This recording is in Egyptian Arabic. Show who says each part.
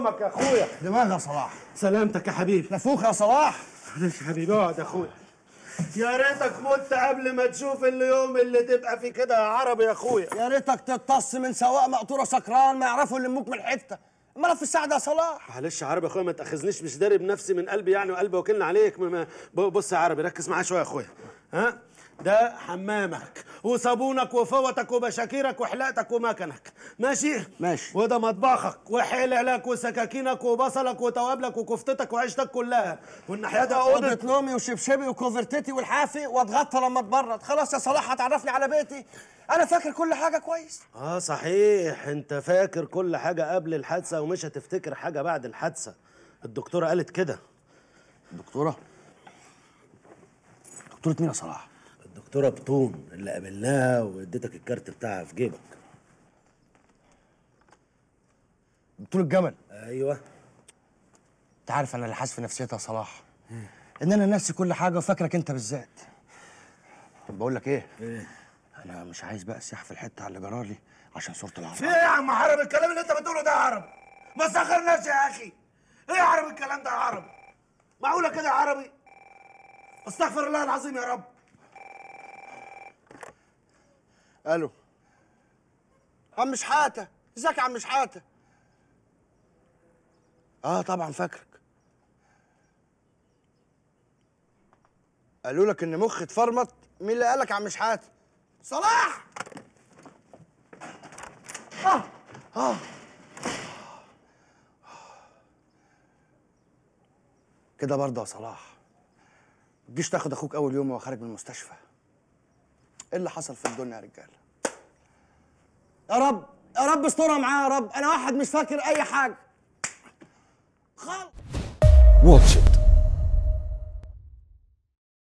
Speaker 1: امك يا اخويا
Speaker 2: دماغ يا صلاح
Speaker 1: سلامتك يا حبيبي
Speaker 2: نفوخ يا صلاح
Speaker 1: معلش يا حبيبي اقعد يا اخويا يا ريتك مت قبل ما تشوف اليوم اللي تبقى فيه كده يا عربي يا اخويا
Speaker 2: يا ريتك تتص من سواق مقطوره سكران ما يعرفوا يلموك من حته امال في السعد يا صلاح
Speaker 1: معلش يا عربي يا اخويا ما تاخذنيش مش داري بنفسي من قلبي يعني وقلبي وكلنا عليك ما- ما- بص يا عربي ركز معايا شويه يا اخويا ها ده حمامك وصابونك وفوتك وبشاكيرك وحلاقتك ومكنك ماشي
Speaker 2: ماشي.
Speaker 1: وده مطبخك وحللك وسكاكينك وبصلك وتوابلك وكفتتك وعيشتك كلها والناحيه ده اوضه
Speaker 2: اوضه نومي وشبشبي وكوفرتتي والحافي واتغطى لما اتبرد خلاص يا صلاح هتعرفني على بيتي انا فاكر كل حاجه كويس
Speaker 1: اه صحيح انت فاكر كل حاجه قبل الحادثه ومش هتفتكر حاجه بعد الحادثه الدكتوره قالت كده
Speaker 2: دكتوره دكتوره مين يا صلاح
Speaker 1: الدكتوره بطون اللي قابلناها واديتك الكارت بتاعها في جيبك
Speaker 2: دكتور الجمل
Speaker 1: ايوه
Speaker 2: انت عارف انا اللي حاسس في نفسيتي يا صلاح ان انا ناسي كل حاجه وفاكرك انت بالذات طب بقول لك ايه
Speaker 1: ايه
Speaker 2: انا مش عايز بقى اسيح في الحته على اللي جرالي عشان صوره
Speaker 1: في
Speaker 2: العرب
Speaker 1: ايه يا عم عرب الكلام اللي انت بتقوله ده يا عرب ما سخرناش يا اخي ايه يا عرب الكلام ده يا عرب معقوله كده يا عربي استغفر الله العظيم يا رب
Speaker 2: الو عم شحاته ازيك يا عم شحاته اه طبعا فاكرك قالوا لك ان مخي اتفرمط مين اللي قالك يا عم شحاته صلاح اه اه كده برضه يا صلاح ما تجيش تاخد اخوك اول يوم وهو خارج من المستشفى ايه اللي حصل في الدنيا يا رجاله يا رب يا رب استرها معايا يا رب انا واحد مش فاكر اي حاجه خالص
Speaker 3: Watch it.